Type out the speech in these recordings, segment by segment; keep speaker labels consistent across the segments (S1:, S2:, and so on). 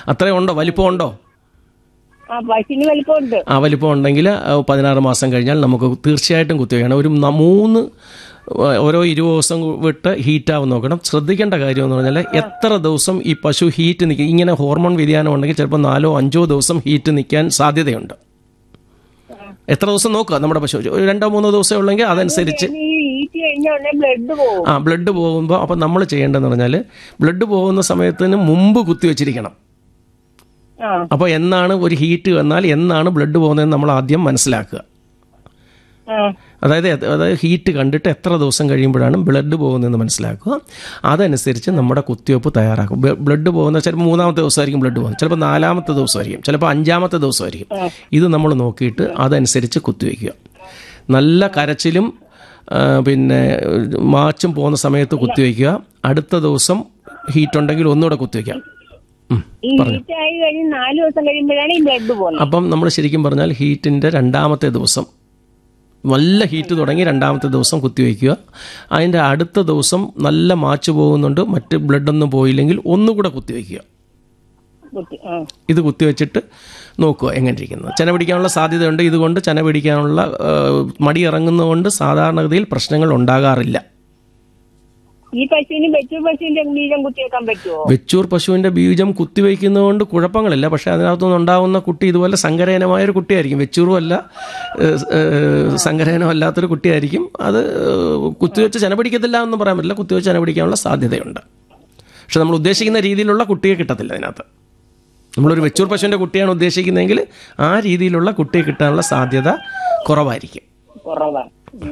S1: അത്രയും ഉണ്ടോ വലിപ്പമുണ്ടോ
S2: ആ പശുവിന് വലിപ്പമുണ്ട്
S1: ആ വലിപ്പം ഉണ്ടെങ്കിൽ ആ, പതിനാറ് മാസം കഴിഞ്ഞാൽ നമുക്ക് തീർച്ചയായിട്ടും കുത്തിവയ്ക്കണം ഒരു ന- മൂന്ന് ആ, ഓരോ ഇരുപത് ദിവസം വിട്ട് ഹീറ്റാവും നോക്കണം ശ്രദ്ധിക്കേണ്ട കാര്യം എന്ന് പറഞ്ഞാൽ എത്ര ദിവസം ഈ പശു ഹീറ്റ് നിൽക്കും ഇങ്ങനെ ഹോർമോൺ വ്യതിയാനം ഉണ്ടെങ്കിൽ ചിലപ്പോൾ നാലോ അഞ്ചോ ദിവസം ഹീറ്റ് നിൽക്കാൻ സാധ്യതയുണ്ട് എത്ര ദിവസം നോക്കുക നമ്മുടെ പശു ഒരു രണ്ടോ മൂന്നോ ദിവസം ഉള്ളെങ്കിൽ അതനുസരിച്ച്
S2: ഈ ഈറ്റ് കഴിഞ്ഞ ഉടനെ ബ്ലഡ് പോകും
S1: ആ ബ്ലഡ് പോകുമ്പോൾ അപ്പം നമ്മൾ ചെയ്യേണ്ടതെന്ന് പറഞ്ഞാൽ ബ്ലഡ് പോകുന്ന സമയത്തിന് മുമ്പ് കുത്തിവെച്ചിരിക്കണം
S2: ആ
S1: അപ്പോൾ എന്നാണ് ഒരു ഹീറ്റ് വന്നാൽ എന്നാണ് ബ്ലഡ് പോകുന്നതെന്ന് നമ്മൾ ആദ്യം മനസ്സിലാക്കുക
S2: ആ
S1: അതായത് എ- അതായത് ഹീറ്റ് കണ്ടിട്ട് എത്ര ദിവസം കഴിയുമ്പോഴാണ് ബ്ലഡ് പോകുന്നതെന്ന് മനസ്സിലാക്കുക അതനുസരിച്ച് നമ്മുടെ കുത്തിവയ്പ്പ് തയ്യാറാക്കും ബ- ബ്ലഡ് പോകുന്ന ചിലപ്പോൾ മൂന്നാമത്തെ ദിവസമായിരിക്കും ബ്ലഡ് പോകുന്നത് ചിലപ്പോൾ നാലാമത്തെ ദിവസമായിരിക്കും ചിലപ്പോൾ അഞ്ചാമത്തെ ദിവസമായിരിക്കും ഇത് നമ്മൾ നോക്കിയിട്ട് അതനുസരിച്ച് കുത്തിവയ്ക്കുക നല്ല കരച്ചിലും ആ, പിന്നെ മാച്ചും പോകുന്ന സമയത്ത് കുത്തിവയ്ക്കുക അടുത്ത ദിവസം ഹീറ്റ് ഉണ്ടെങ്കിൽ ഒന്നുകൂടെ കുത്തിവയ്ക്കാം ഉം.
S2: ഈ ഹീറ്റ് ആയി കഴിഞ്ഞ് നാല് ദിവസം കഴിയുമ്പോഴാണ് ഈ ബ്ലഡ് പോകുന്നത്
S1: അപ്പം നമ്മൾ ശരിക്കും പറഞ്ഞാൽ ഹീറ്റിൻ്റെ രണ്ടാമത്തെ ദിവസം നല്ല ഹീറ്റ് തുടങ്ങി രണ്ടാമത്തെ ദിവസം കുത്തിവെക്കുക അതിൻ്റെ അടുത്ത ദിവസം നല്ല മാച്ച് പോകുന്നുണ്ട് മറ്റ് ബ്ലഡൊന്നും പോയില്ലെങ്കിൽ ഒന്നുകൂടെ കുത്തിവെക്കുക
S2: കുത്തി ആ
S1: ഇത് കുത്തിവെച്ചിട്ട് നോക്കുക എങ്ങനെ ഇരിക്കുന്നത് ചെന പിടിക്കാനുള്ള സാധ്യതയുണ്ട് ഇതുകൊണ്ട് ചെന പിടിക്കാനുള്ള ആ, മടി ഇറങ്ങുന്നതുകൊണ്ട് സാധാരണഗതിയിൽ പ്രശ്നങ്ങൾ ഉണ്ടാകാറില്ല
S2: ഈ പശുവിന് വെച്ചു പശുവിന്റെ ബീജം കുത്തിവെക്കാൻ പറ്റുമോ
S1: വെച്ചൂർ പശുവിൻ്റെ ബീജം കുത്തിവെക്കുന്നതുകൊണ്ട് കുഴപ്പങ്ങളില്ല പക്ഷേ അതിനകത്തുനിന്ന് ഉണ്ടാകുന്ന കുട്ടി ഇതുപോലെ സങ്കരയനമായൊരു കുട്ടിയായിരിക്കും വെച്ചൂറും അല്ല ഏഹ്, ഏഹ്, സങ്കരയനം അല്ലാത്തൊരു കുട്ടിയായിരിക്കും അത് ഏഹ്, കുത്തിവെച്ച് ചെന പിടിക്കത്തില്ല എന്ന് പറയാൻ പറ്റില്ല കുത്തിവെച്ച് ചെന പിടിക്കാനുള്ള സാധ്യതയുണ്ട് പക്ഷെ നമ്മൾ ഉദ്ദേശിക്കുന്ന രീതിയിലുള്ള കുട്ടിയെ കിട്ടത്തില്ല അതിനകത്ത് നമ്മളൊരു വെച്ചൂർ പശുവിൻ്റെ കുട്ടിയാണ് ഉദ്ദേശിക്കുന്നതെങ്കിൽ ആ രീതിയിലുള്ള കുട്ടിയെ കിട്ടാനുള്ള സാധ്യത കുറവായിരിക്കും
S2: കുറവാണ്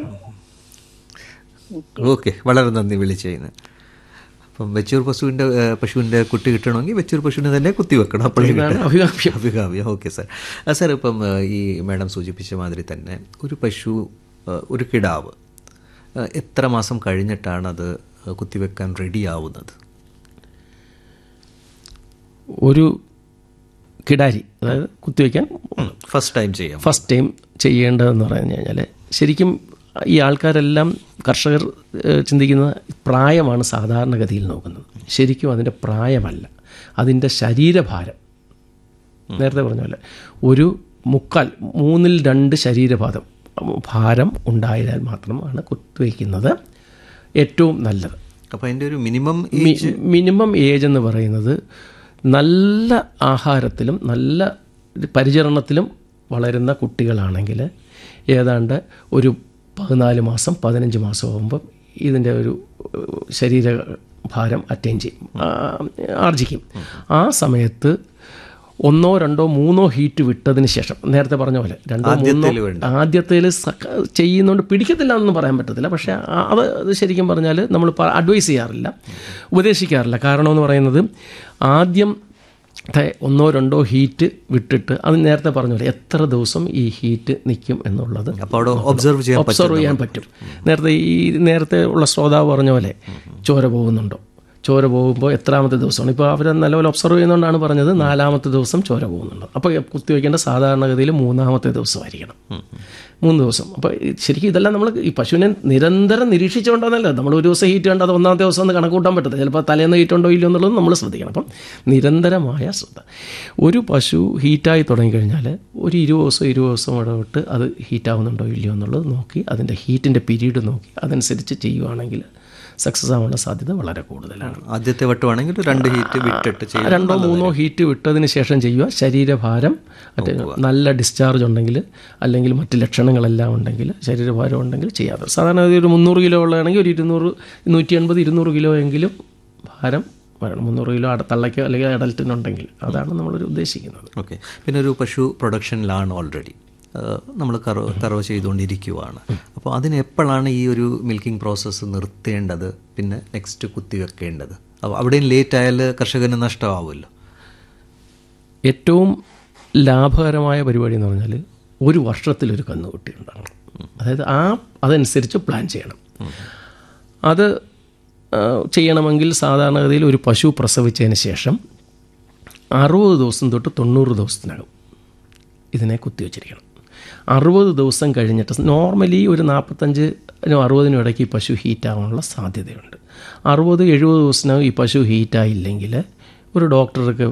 S3: ഓക്കെ വളരെ നന്ദി വിളിച്ചതിന് അപ്പം വെച്ചൂർ പശുവിൻ്റെ ഏഹ്, പശുവിൻ്റെ കുട്ടി കിട്ടണമെങ്കിൽ വെച്ചൂർ പശുവിനെ തന്നെ കുത്തിവെക്കണം അപ്പോഴേ
S1: ഇതാണ്
S3: കിട്ടും.
S1: അഭികാമ്യം
S3: അഭികാമ്യം ഓക്കെ സാർ ആ, സാർ ഇപ്പം ഏഹ്, ഈ മാഡം സൂചിപ്പിച്ച മാതിരി തന്നെ ഒരു പശു ഏഹ്, ഒരു കിടാവ് ഏഹ്, എത്ര മാസം കഴിഞ്ഞിട്ടാണ് അത് കുത്തിവെക്കാൻ റെഡി ആവുന്നത്
S1: ഒരു കിടാരി അതായത് കുത്തിവെക്കാൻ
S3: ഫസ്റ്റ് ടൈം ചെയ്യാം
S1: ഫസ്റ്റ് ടൈം ചെയ്യേണ്ടതെന്ന് പറഞ്ഞു കഴിഞ്ഞാൽ ശരിക്കും ഈ ആൾക്കാരെല്ലാം കർഷകർ ഏഹ്, ചിന്തിക്കുന്ന പ്രായമാണ് സാധാരണഗതിയിൽ നോക്കുന്നത് ശരിക്കും അതിൻ്റെ പ്രായമല്ല അതിൻ്റെ ശരീരഭാരം നേരത്തെ പറഞ്ഞ പോലെ ഒരു മുക്കാൽ മൂന്നിൽ രണ്ട് ശരീരഭാരം ഭാരം ഉണ്ടായാൽ മാത്രമാണ് കുത്തിവയ്ക്കുന്നത് ഏറ്റവും നല്ലത്
S3: അപ്പോൾ അതിൻ്റെ ഒരു മിനിമം
S1: മി- മിനിമം ഏജ് എന്ന് പറയുന്നത് നല്ല ആഹാരത്തിലും നല്ല പരിചരണത്തിലും വളരുന്ന കുട്ടികളാണെങ്കിൽ ഏതാണ്ട് ഒരു പതിനാല് മാസം പതിനഞ്ച് മാസം ആകുമ്പം ഇതിൻ്റെ ഒരു ഏഹ്, ശരീരഭാരം അറ്റൈൻ ചെയ്യും ആ, ആർജിക്കും ആ സമയത്ത് ഒന്നോ രണ്ടോ മൂന്നോ ഹീറ്റ് വിട്ടതിന് ശേഷം നേരത്തെ പറഞ്ഞ പോലെ രണ്ടോ മൂന്നോ
S3: ആദ്യത്തേല് വേണ്ട.
S1: ആദ്യത്തേൽ ചെയ്യുന്നതുകൊണ്ട് പിടിക്കത്തില്ല എന്നൊന്നും പറയാൻ പറ്റത്തില്ല പക്ഷേ ആ- അത് അത് ശരിക്കും പറഞ്ഞാൽ നമ്മൾ അഡ്വൈസ് ചെയ്യാറില്ല ഉപദേശിക്കാറില്ല കാരണം എന്ന് പറയുന്നത് ആദ്യം ത്തെ ഒന്നോ രണ്ടോ ഹീറ്റ് വിട്ടിട്ട് അത് നേരത്തെ പറഞ്ഞ പോലെ എത്ര ദിവസം ഈ ഹീറ്റ് നിൽക്കും എന്നുള്ളത്
S3: അപ്പോൾ അവിടെ ഒബ്സർവ് ചെയ്യാൻ പറ്റും
S1: ഒബ്സർവ് ചെയ്യാൻ പറ്റും നേരത്തെ ഈ നേരത്തെ ഉള്ള ശ്രോതാവ് പറഞ്ഞ പോലെ ചോര പോകുന്നുണ്ടോ ചോര പോകുമ്പോൾ എത്രാമത്തെ ദിവസമാണ് ഇപ്പോൾ അവർ നല്ലപോലെ ഒബ്സർവ് ചെയ്യുന്നതുകൊണ്ടാണ് പറഞ്ഞത് നാലാമത്തെ ദിവസം ചോര പോകുന്നുണ്ട് അപ്പോൾ കുത്തിവെക്കേണ്ട സാധാരണഗതിയിൽ മൂന്നാമത്തെ ദിവസമായിരിക്കണം മൂന്ന് ദിവസം അപ്പോൾ ശരിക്കും ഇതെല്ലാം നമ്മൾ ഈ പശുവിനെ നിരന്തരം നിരീക്ഷിച്ചുകൊണ്ടാണല്ലോ നമ്മൾ ഒരു ദിവസം ഹീറ്റ് കണ്ട് അത് ഒന്നാമത്തെ ദിവസം ഒന്ന് കണക്ക് കൂട്ടാൻ പറ്റത്തില്ല ചിലപ്പോൾ തലേന്ന് ഹീറ്റ് ഉണ്ടോ ഇല്ലയോ എന്നുള്ളത് നമ്മൾ ശ്രദ്ധിക്കണം അപ്പം നിരന്തരമായ ശ്രദ്ധ ഒരു പശു ഹീറ്റായി തുടങ്ങിക്കഴിഞ്ഞാൽ ഒരു ഇരുപത് ദിവസം ഇരുപത് ദിവസം ഇടവിട്ട് അത് ഹീറ്റാവുന്നുണ്ടോ ഇല്ലയോ എന്നുള്ളത് നോക്കി അതിൻ്റെ ഹീറ്റിൻ്റെ പീരീഡ് നോക്കി അതനുസരിച്ച് ചെയ്യുവാണെങ്കിൽ സക്സസ് ആവാനുള്ള സാധ്യത വളരെ കൂടുതലാണ്
S3: ആദ്യത്തെ വട്ടമാണെങ്കിൽ ഒരു രണ്ട് ഹീറ്റ് വിട്ടിട്ട് ചെയ്യും
S1: രണ്ടോ മൂന്നോ ഹീറ്റ് വിട്ടതിന് ശേഷം ചെയ്യുക ശരീരഭാരം മറ്റേ നല്ല ഡിസ്ചാർജ് ഉണ്ടെങ്കിൽ അല്ലെങ്കിൽ മറ്റ് ലക്ഷണങ്ങളെല്ലാം ഉണ്ടെങ്കിൽ ശരീരഭാരം ഉണ്ടെങ്കിൽ ചെയ്യാതെ സാധാരണ ഒരു മുന്നൂറ് കിലോ ഉള്ളതാണെങ്കിൽ ഒരു ഇരുന്നൂറ് നൂറ്റി എൺപത് ഇരുന്നൂറ് കിലോ എങ്കിലും ഭാരം വരണം മുന്നൂറ് കിലോ അട തള്ളയ്ക്കോ അല്ലെങ്കിൽ അഡൽറ്റിനുണ്ടെങ്കിൽ അതാണ് നമ്മളൊരു ഉദ്ദേശിക്കുന്നത്
S3: ഓക്കെ പിന്നെ ഒരു പശു പ്രൊഡക്ഷനിലാണ് ഓൾറെഡി നമ്മൾ കറവ് കറവ് ചെയ്തുകൊണ്ടിരിക്കുവാണ് അപ്പോൾ അതിന് എപ്പോഴാണ് ഈ ഒരു മിൽക്കിംഗ് പ്രോസസ്സ് നിർത്തേണ്ടത് പിന്നെ നെക്സ്റ്റ് കുത്തിവെക്കേണ്ടത് അപ്പോൾ അവിടെയും ലേറ്റ് ആയാൽ കർഷകന് നഷ്ടമാവുമല്ലോ
S1: ഏറ്റവും ലാഭകരമായ പരിപാടി എന്ന് പറഞ്ഞാൽ ഒരു വർഷത്തിലൊരു കന്നുകുട്ടി ഉണ്ടാകണം അതായത് ആ അതനുസരിച്ച് പ്ലാൻ ചെയ്യണം അത് ആ, ചെയ്യണമെങ്കിൽ സാധാരണഗതിയിൽ ഒരു പശു പ്രസവിച്ചതിന് ശേഷം അറുപത് ദിവസം തൊട്ട് തൊണ്ണൂറ് ദിവസത്തിനകം ഇതിനെ കുത്തിവെച്ചിരിക്കണം അറുപത് ദിവസം കഴിഞ്ഞിട്ട് നോർമലി ഒരു നാൽപ്പത്തഞ്ചിനും അറുപതിനും ഇടയ്ക്ക് ഈ പശു ഹീറ്റാവാനുള്ള സാധ്യതയുണ്ട് അറുപത് എഴുപത് ദിവസത്തിനകം ഈ പശു ഹീറ്റായില്ലെങ്കിൽ ഒരു ഡോക്ടർക്ക്